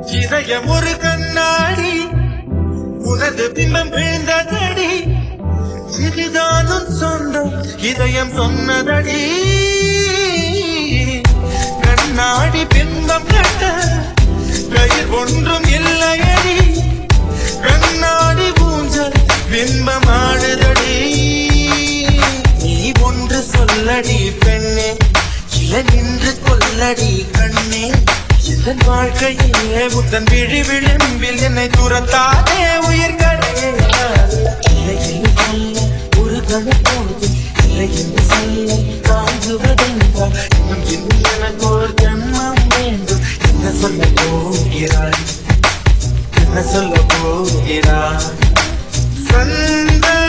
இதயம் ஒரு கண்ணாடி உனது பிம்பம் விழுந்ததடி இதுதானும் சொந்தம் இதயம் சொன்னதடி கண்ணாடி பிம்பம் கட்ட கயிர் ஒன்றும் இல்லையடி கண்ணாடி ஊஞ்சல் பிம்பம் ஆடுதடி நீ ஒன்று சொல்லடி பெண்ணே இல நின்று கொல்லடி கண்ணே இதன் வாழ்க்கையிலே உத்தன் விழி விளிம்பில் என்னை துரத்தாதே உயிர் கிடையாது இல்லை என்று சொல்ல ஒரு கணப்போது இல்லை என்று சொல்ல தாங்குவதென்றால் இன்னும் இன்னும் எனக்கு ஒரு ஜன்மம் வேண்டும் என்ன சொல்ல போகிறாய் என்ன சொல்ல போகிறாய் சொந்த